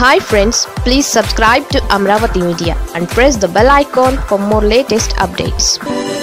hi friends please subscribe to Amaravati media and press the bell icon for more latest updates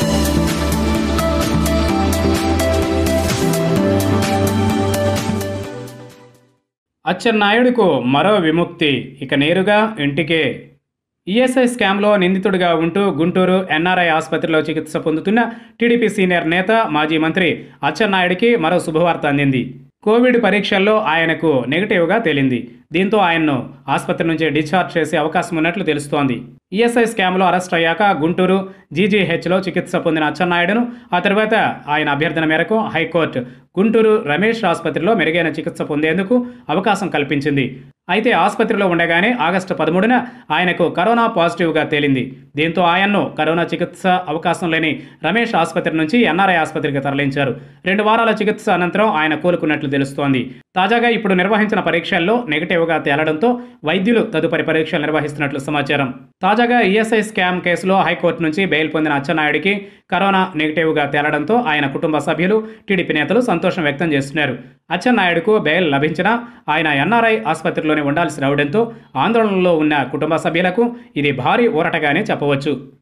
అచ్చెన్నాయుడుకు మరో విముక్తి ఇక నేరుగా ఇంటికే ఈఎస్ఐ స్కామ్లో నిందితుడిగా ఉంటూ గుంటూరు ఎన్ఆర్ఐ ఆసుపత్రిలో చికిత్స పొందుతున్న టీడీపీ సీనియర్ నేత మాజీ మంత్రి అచ్చెన్నాయుడికి మరో శుభవార్త అందింది కోవిడ్ పరీక్షల్లో ఆయనకు నెగిటివ్గా తేలింది దీంతో ఆయన్ను ఆసుపత్రి నుంచి డిశ్చార్జ్ చేసే అవకాశం ఉన్నట్లు తెలుస్తోంది ఈఎస్ఐ స్కామ్లో అరెస్ట్ అయ్యాక గుంటూరు జీజీహెచ్లో చికిత్స పొందిన అచ్చెన్నాయుడును ఆ తర్వాత ఆయన అభ్యర్థన మేరకు హైకోర్టు గుంటూరు రమేష్ ఆసుపత్రిలో మెరుగైన చికిత్స పొందేందుకు అవకాశం కల్పించింది అయితే ఆసుపత్రిలో ఉండగానే ఆగస్టు పదమూడున ఆయనకు కరోనా పాజిటివ్గా తేలింది దీంతో ఆయన్ను కరోనా చికిత్స అవకాశం లేని రమేష్ ఆసుపత్రి నుంచి ఎన్ఆర్ఐ ఆసుపత్రికి తరలించారు రెండు వారాల చికిత్స అనంతరం ఆయన కోలుకున్నట్లు తెలుస్తోంది తాజాగా ఇప్పుడు నిర్వహించిన పరీక్షల్లో నెగిటివ్గా తేలడంతో వైద్యులు తదుపరి పరీక్షలు నిర్వహిస్తున్నట్లు సమాచారం తాజాగా ఈఎస్ఐ స్కామ్ కేసులో హైకోర్టు నుంచి బెయిల్ పొందిన అచ్చెన్నాయుడికి కరోనా నెగిటివ్గా తేలడంతో ఆయన కుటుంబ సభ్యులు టీడీపీ నేతలు సంతోషం వ్యక్తం చేస్తున్నారు అచ్చెన్నాయుడుకు బెయిల్ లభించినా ఆయన ఎన్ఆర్ఐ ఆసుపత్రిలోనే ఉండాల్సి రావడంతో ఆందోళనలో ఉన్న కుటుంబ సభ్యులకు ఇది భారీ ఊరటగానే చెప్పవచ్చు